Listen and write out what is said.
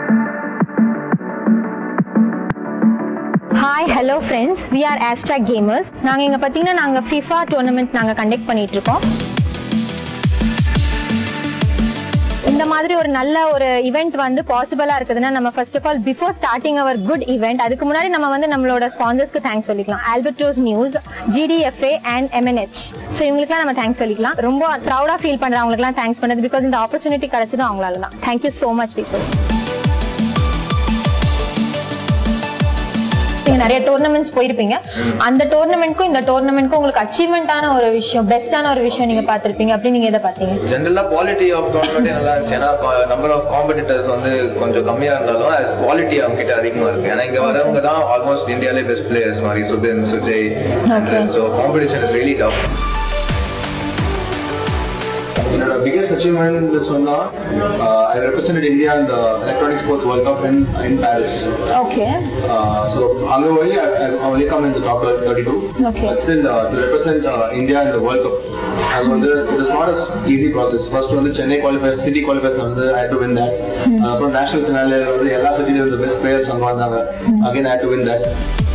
Hi hello friends we are Astra gamers நாங்கள் இங்கே பார்த்தீங்கன்னா நாங்கள் ஃபிஃபா டோர்னமெண்ட் நாங்கள் கண்டக்ட் பண்ணிட்டு இருக்கோம் இந்த மாதிரி ஒரு நல்ல ஒரு இவெண்ட் வந்து பாசிபிளா இருக்குதுன்னா நம்ம first of all before starting our good event அதுக்கு முன்னாடி நம்ம வந்து நம்மளோட ஸ்பான்சர்ஸ்க்கு தேங்க்ஸ் சொல்லிக்கலாம் Albertos news GTFA and MNH so இவங்களுக்குலாம் நம்ம தேங்க்ஸ் சொல்லிக்கலாம் ரொம்ப ப்ரௌடா ஃபீல் பண்றவங்களுக்குலாம் தேங்க்ஸ் பண்ணது பிகாஸ் இந்த ஆப்பர்ச்சுனிட்டி கிடைச்சதும் அவங்களால தான் தேங்க்யூ ஸோ மச் பீப்புள் நீங்க நிறைய டோர்னமெண்ட்ஸ் போயிருப்பீங்க அந்த டோர்னமெண்ட்க்கும் இந்த டோர்னமெண்ட்க்கும் உங்களுக்கு அச்சீவ்மெண்டான ஒரு விஷயம் பெஸ்டான ஒரு விஷயம் நீங்க பார்த்திருப்பீங்க அப்படி நீங்க எதை பார்த்தீங்க ஜென்ரலா குவாலிட்டி ஆஃப் டோர்னமெண்ட் நல்லா இருந்துச்சு ஏன்னா நம்பர் ஆஃப் காம்படிட்டர்ஸ் வந்து கொஞ்சம் கம்மியா இருந்தாலும் as குவாலிட்டி அவங்க கிட்ட அதிகமா இருக்கு ஏன்னா இங்க வரவங்க தான் ஆல்மோஸ்ட் இந்தியாலே பெஸ்ட் பிளேயர்ஸ் மாதிரி Subin Sujay Okay. So competition is really tough என்னோட பிகெஸ்ட் அச்சீவ்மெண்ட் சொன்னா ஐ ரெப்ரசன்ட் இந்தியா இந்த electronic sports world cup in in Paris okay so அங்க போய் only come in the top 32 Okay. but still uh, to represent uh, India in the World Cup அது வந்து it is not a easy process first வந்து Chennai qualifies city qualifies வந்து I had to win that அப்புறம் national finale வந்து எல்லா சிட்டில இருந்து best players அங்க வந்தாங்க again I had to win that